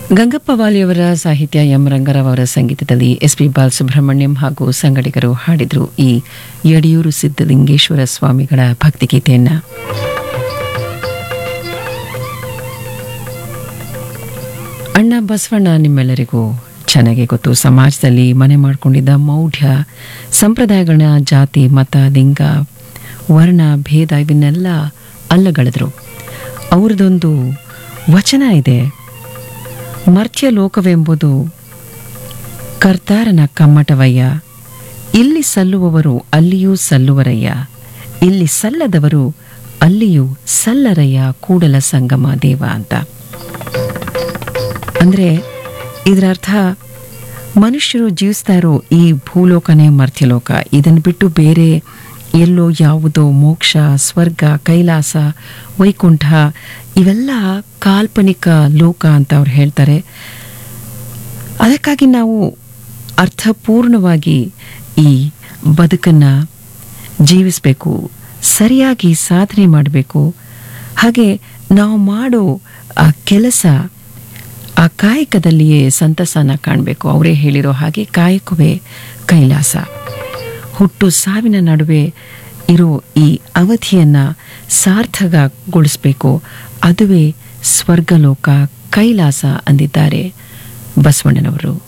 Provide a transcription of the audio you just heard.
ಗಂಗಪ್ಪ ವಾಲಿಯವರ ಸಾಹಿತ್ಯ ಎಂ ರಂಗರಾವ್ ಅವರ ಸಂಗೀತದಲ್ಲಿ ಎಸ್ ಪಿ ಬಾಲಸುಬ್ರಹ್ಮಣ್ಯಂ ಹಾಗೂ ಸಂಗಡಿಗರು ಹಾಡಿದ್ರು ಈ ಯಡಿಯೂರು ಸಿದ್ದಲಿಂಗೇಶ್ವರ ಸ್ವಾಮಿಗಳ ಭಕ್ತಿಗೀತೆಯನ್ನ ಅಣ್ಣ ಬಸವಣ್ಣ ನಿಮ್ಮೆಲ್ಲರಿಗೂ ಚೆನ್ನಾಗಿ ಗೊತ್ತು ಸಮಾಜದಲ್ಲಿ ಮನೆ ಮಾಡಿಕೊಂಡಿದ್ದ ಮೌಢ್ಯ ಸಂಪ್ರದಾಯಗಳನ್ನ ಜಾತಿ ಮತ ಲಿಂಗ ವರ್ಣ ಭೇದ ಇವನ್ನೆಲ್ಲ ಅಲ್ಲಗಳೆದ್ರು ಅವ್ರದ್ದೊಂದು ವಚನ ಇದೆ ಮರ್ತ್ಯ ಲೋಕವೆಂಬುದು ಕರ್ತಾರನ ಕಮ್ಮಟವಯ್ಯ ಇಲ್ಲಿ ಸಲ್ಲುವವರು ಅಲ್ಲಿಯೂ ಸಲ್ಲುವರಯ್ಯ ಇಲ್ಲಿ ಸಲ್ಲದವರು ಅಲ್ಲಿಯೂ ಸಲ್ಲರಯ್ಯ ಕೂಡಲ ಸಂಗಮ ದೇವ ಅಂತ ಅಂದ್ರೆ ಇದರ ಅರ್ಥ ಮನುಷ್ಯರು ಜೀವಿಸ್ತಾ ಇರೋ ಈ ಭೂಲೋಕನೇ ಮರ್ತ್ಯಲೋಕ ಇದನ್ನು ಬಿಟ್ಟು ಬೇರೆ ಎಲ್ಲೋ ಯಾವುದೋ ಮೋಕ್ಷ ಸ್ವರ್ಗ ಕೈಲಾಸ ವೈಕುಂಠ ಇವೆಲ್ಲ ಕಾಲ್ಪನಿಕ ಲೋಕ ಅಂತ ಅವ್ರು ಹೇಳ್ತಾರೆ ಅದಕ್ಕಾಗಿ ನಾವು ಅರ್ಥಪೂರ್ಣವಾಗಿ ಈ ಬದುಕನ್ನು ಜೀವಿಸಬೇಕು ಸರಿಯಾಗಿ ಸಾಧನೆ ಮಾಡಬೇಕು ಹಾಗೆ ನಾವು ಮಾಡೋ ಆ ಕೆಲಸ ಆ ಕಾಯಕದಲ್ಲಿಯೇ ಸಂತಸನ ಕಾಣಬೇಕು ಅವರೇ ಹೇಳಿರೋ ಹಾಗೆ ಕಾಯಕವೇ ಕೈಲಾಸ ಹುಟ್ಟು ಸಾವಿನ ನಡುವೆ ಇರೋ ಈ ಅವಧಿಯನ್ನ ಸಾರ್ಥಕಗೊಳಿಸಬೇಕು ಅದುವೇ ಸ್ವರ್ಗಲೋಕ ಕೈಲಾಸ ಅಂದಿದ್ದಾರೆ ಬಸವಣ್ಣನವರು